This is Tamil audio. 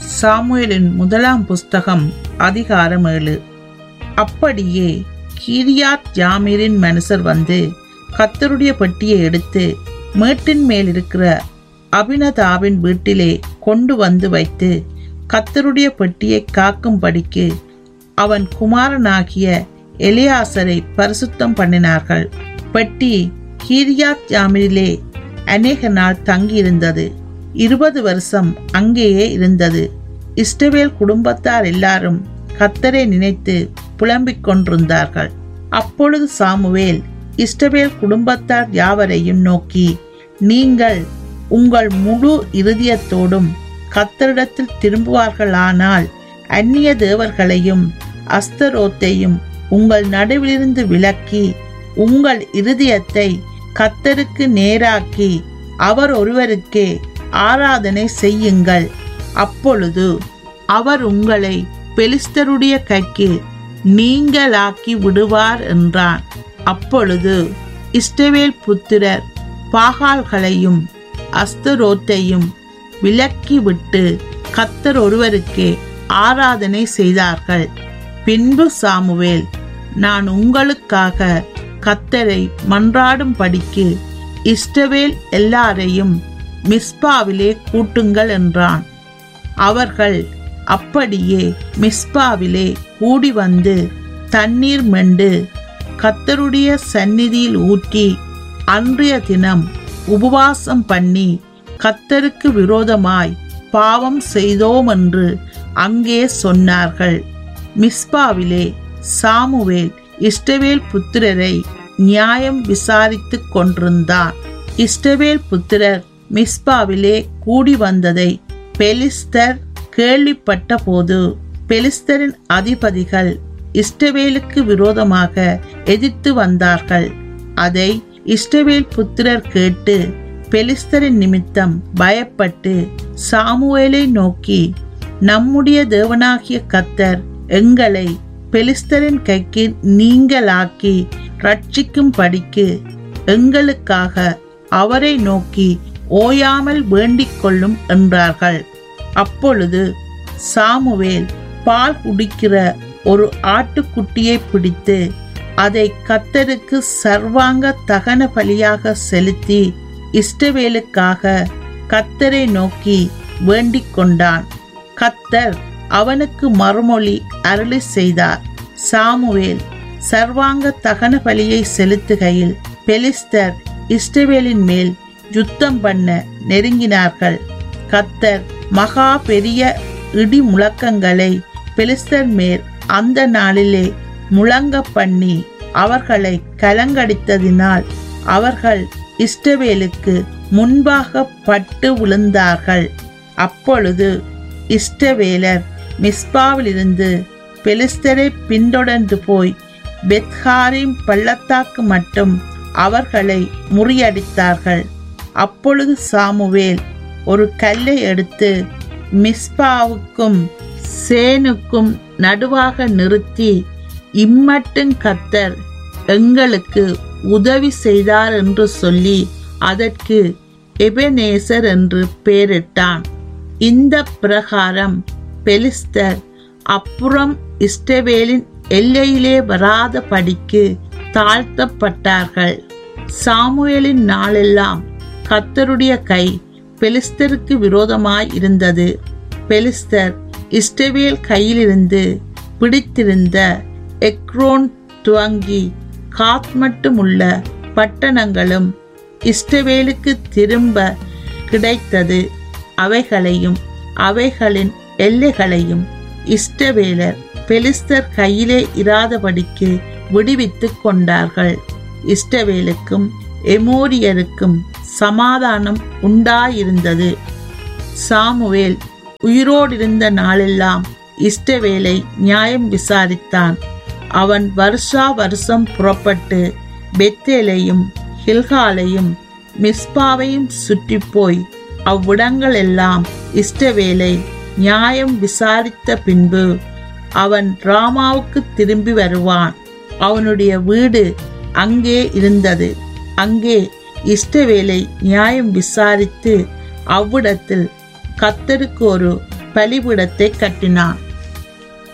சாமுவேலின் முதலாம் புஸ்தகம் அதிகாரம் ஏழு அப்படியே கீரியாத் ஜாமீரின் மனுஷர் வந்து கத்தருடைய பெட்டியை எடுத்து மேட்டின் மேல் இருக்கிற அபினதாவின் வீட்டிலே கொண்டு வந்து வைத்து கத்தருடைய பெட்டியை காக்கும்படிக்கு அவன் குமாரனாகிய எலியாசரை பரிசுத்தம் பண்ணினார்கள் பெட்டி கீரியாத் ஜாமீரிலே அநேக நாள் தங்கியிருந்தது இருபது வருஷம் அங்கேயே இருந்தது இஸ்டவேல் குடும்பத்தார் எல்லாரும் கத்தரை நினைத்து புலம்பிக் கொண்டிருந்தார்கள் அப்பொழுது சாமுவேல் இஸ்டவேல் குடும்பத்தார் யாவரையும் நோக்கி நீங்கள் உங்கள் முழு இருதயத்தோடும் கத்தரிடத்தில் திரும்புவார்களானால் அந்நிய தேவர்களையும் அஸ்தரோத்தையும் உங்கள் நடுவிலிருந்து விலக்கி உங்கள் இருதயத்தை கத்தருக்கு நேராக்கி அவர் ஒருவருக்கே ஆராதனை செய்யுங்கள் அப்பொழுது அவர் உங்களை பெலிஸ்தருடைய கைக்கு நீங்களாக்கி விடுவார் என்றான் அப்பொழுது இஸ்டவேல் புத்திரர் பாகால்களையும் அஸ்தரோத்தையும் விலக்கி விட்டு கத்தர் ஒருவருக்கே ஆராதனை செய்தார்கள் பின்பு சாமுவேல் நான் உங்களுக்காக கத்தரை மன்றாடும் படிக்கு இஸ்டவேல் எல்லாரையும் மிஸ்பாவிலே கூட்டுங்கள் என்றான் அவர்கள் அப்படியே மிஸ்பாவிலே கூடி வந்து தண்ணீர் மெண்டு கத்தருடைய சந்நிதியில் ஊற்றி அன்றைய தினம் உபவாசம் பண்ணி கத்தருக்கு விரோதமாய் பாவம் செய்தோம் என்று அங்கே சொன்னார்கள் மிஸ்பாவிலே சாமுவேல் இஷ்டவேல் புத்திரரை நியாயம் விசாரித்துக் கொண்டிருந்தான் இஷ்டவேல் புத்திரர் மிஸ்பாவிலே கூடி வந்ததை பெலிஸ்தர் கேள்விப்பட்ட போது பெலிஸ்தரின் அதிபதிகள் இஷ்டவேலுக்கு விரோதமாக எதிர்த்து வந்தார்கள் அதை இஷ்டவேல் புத்திரர் கேட்டு பெலிஸ்தரின் நிமித்தம் பயப்பட்டு சாமுவேலை நோக்கி நம்முடைய தேவனாகிய கத்தர் எங்களை பெலிஸ்தரின் கைக்கு நீங்களாக்கி ரட்சிக்கும் படிக்கு எங்களுக்காக அவரை நோக்கி ஓயாமல் வேண்டிக் கொள்ளும் என்றார்கள் அப்பொழுது சாமுவேல் பால் குடிக்கிற ஒரு ஆட்டுக்குட்டியை பிடித்து அதை கத்தருக்கு சர்வாங்க தகன பலியாக செலுத்தி இஷ்டவேலுக்காக கத்தரை நோக்கி வேண்டிக் கொண்டான் கத்தர் அவனுக்கு மறுமொழி அருளி செய்தார் சாமுவேல் சர்வாங்க தகன பலியை செலுத்துகையில் பெலிஸ்தர் இஸ்ரவேலின் மேல் யுத்தம் பண்ண நெருங்கினார்கள் கத்தர் மகா பெரிய இடி முழக்கங்களை பெலிஸ்தர் மேல் அந்த நாளிலே முழங்க பண்ணி அவர்களை கலங்கடித்ததினால் அவர்கள் இஷ்டவேலுக்கு முன்பாக பட்டு விழுந்தார்கள் அப்பொழுது இஷ்டவேலர் மிஸ்பாவிலிருந்து பெலிஸ்தரை பின்தொடர்ந்து போய் பெத்ஹாரிம் பள்ளத்தாக்கு மட்டும் அவர்களை முறியடித்தார்கள் அப்பொழுது சாமுவேல் ஒரு கல்லை எடுத்து மிஸ்பாவுக்கும் சேனுக்கும் நடுவாக நிறுத்தி இம்மட்டும் கத்தர் எங்களுக்கு உதவி செய்தார் என்று சொல்லி அதற்கு எபெனேசர் என்று பெயரிட்டான் இந்த பிரகாரம் பெலிஸ்தர் அப்புறம் இஸ்டவேலின் எல்லையிலே வராத படிக்கு தாழ்த்தப்பட்டார்கள் சாமுவேலின் நாளெல்லாம் கத்தருடைய கை பெலிஸ்தருக்கு விரோதமாய் இருந்தது பெலிஸ்தர் இஸ்டவேல் கையிலிருந்து பிடித்திருந்த எக்ரோன் துவங்கி காத் மட்டுமுள்ள பட்டணங்களும் இஸ்டவேலுக்கு திரும்ப கிடைத்தது அவைகளையும் அவைகளின் எல்லைகளையும் இஷ்டவேலர் பெலிஸ்தர் கையிலே இராதபடிக்கு விடுவித்துக் கொண்டார்கள் இஷ்டவேலுக்கும் எமோரியருக்கும் சமாதானம் உண்டாயிருந்தது சாமுவேல் உயிரோடிருந்த நாளெல்லாம் இஷ்டவேலை நியாயம் விசாரித்தான் அவன் வருஷா வருஷம் புறப்பட்டு பெத்தேலையும் ஹில்காலையும் மிஸ்பாவையும் சுற்றி போய் அவ்விடங்கள் எல்லாம் இஷ்டவேலை நியாயம் விசாரித்த பின்பு அவன் ராமாவுக்கு திரும்பி வருவான் அவனுடைய வீடு அங்கே இருந்தது அங்கே இஷ்டவேலை நியாயம் விசாரித்து அவ்விடத்தில் கத்தருக்கு ஒரு பலிபீடத்தை கட்டினான்